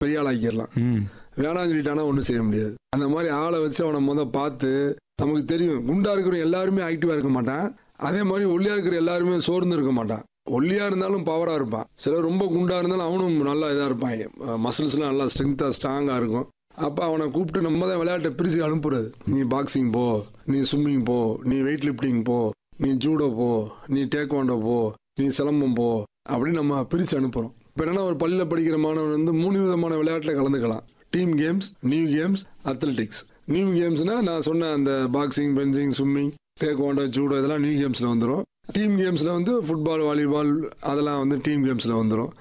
பெரிய ஆள் ஆக்கிடலாம் ம் வேணாம்னு சொல்லிட்டானா ஒன்றும் செய்ய முடியாது அந்த மாதிரி ஆளை வச்சு அவனை முத பார்த்து நமக்கு தெரியும் குண்டா இருக்கிற எல்லாருமே ஆக்டிவா இருக்க மாட்டான் அதே மாதிரி ஒல்லியா இருக்கிற எல்லாருமே சோர்ந்து இருக்க மாட்டான் ஒல்லியா இருந்தாலும் பவரா இருப்பான் சிலர் ரொம்ப குண்டா இருந்தாலும் அவனும் நல்லா இதா இருப்பான் மசில்ஸ்லாம் நல்லா ஸ்ட்ரென்த்தா ஸ்ட்ராங்கா இருக்கும் அப்ப அவனை கூப்பிட்டு நம்ம தான் விளையாட்டை பிரிச்சு அனுப்புறது நீ பாக்ஸிங் போ நீ ஸ்விம்மிங் போ நீ வெயிட் லிஃப்டிங் போ நீ ஜூடோ போ நீ டேக்வாண்டோ போ நீ சிலம்பம் போ அப்படின்னு நம்ம பிரிச்சு அனுப்புறோம் இப்போ என்னன்னா ஒரு பள்ளியில் படிக்கிற மாணவன் வந்து மூணு விதமான விளையாட்டில் கலந்துக்கலாம் team games new games athletics new கேம்ஸ்னா நான் சொன்ன அந்த boxing fencing swimming taekwondo judo இதெல்லாம் நியூ கேம்ஸில் வந்துடும் டீம் கேம்ஸில் வந்து ஃபுட்பால் வாலிபால் அதெல்லாம் வந்து டீம் கேம்ஸில் வந்துடும்